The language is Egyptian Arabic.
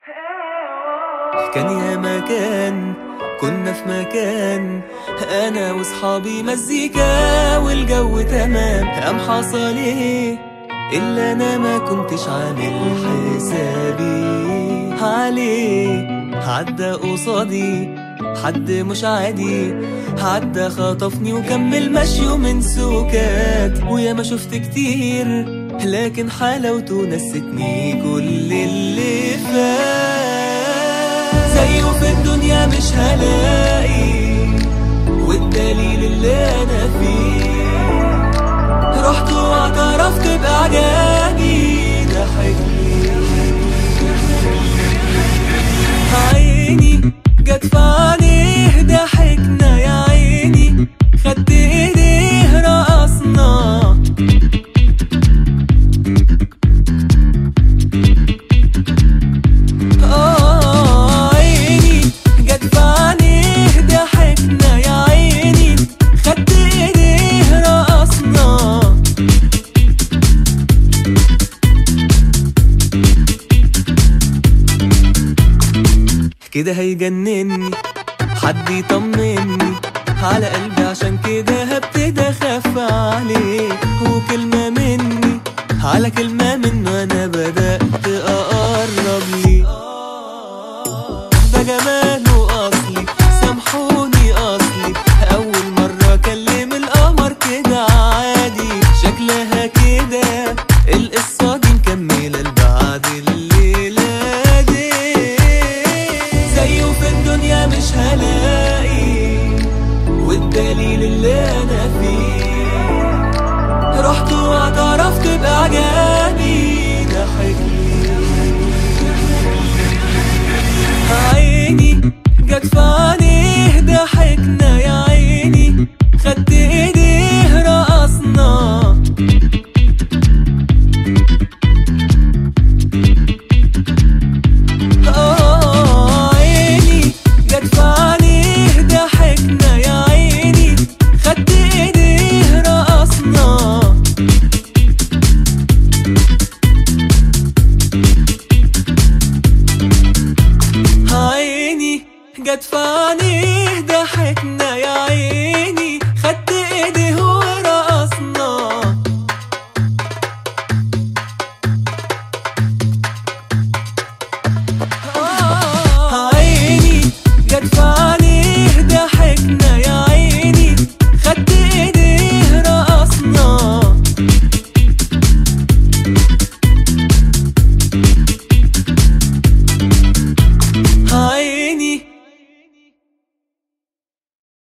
كان يا مكان كنا في مكان انا واصحابي مزيكا والجو تمام قام حصل ايه الا انا ما كنتش عامل حسابي عليه عدى قصادي حد مش عادي عدى خطفني وكمل مشيه من سكات ويا ما شفت كتير لكن حلاوته نستني كل اللي فات زيه في الدنيا مش هلاقي والدليل اللي انا فيه رحت واعترفت باعجابي ضحكلي عيني جت في عينيه ضحكنا يا عيني خدت ايديه رقصنا آه عيني جت في عينيه ضحكنا يا عيني خدت ايديه رقصنا كده هيجنني حد يطمني على قلبي عشان كده هبتدي اخاف عليه وكلمة مني على كلمة منه انا بدأت اقرب ليه ده جماله اصلي سامحوني اصلي اول مرة اكلم القمر كده عادي شكلها كده القصة دي مكملة لبعد الليلة دي زيه في الدنيا مش هلاقي والدليل اللي انا فيه رحت واعترفت باعجابي ضحكلي عيني جت في عينيه ضحكنا يا عيني خدت ايديه رقصنا آه عيني جت في عينيه ضحكنا يا عيني خدت ايديه رقصنا عيني جت في عينيه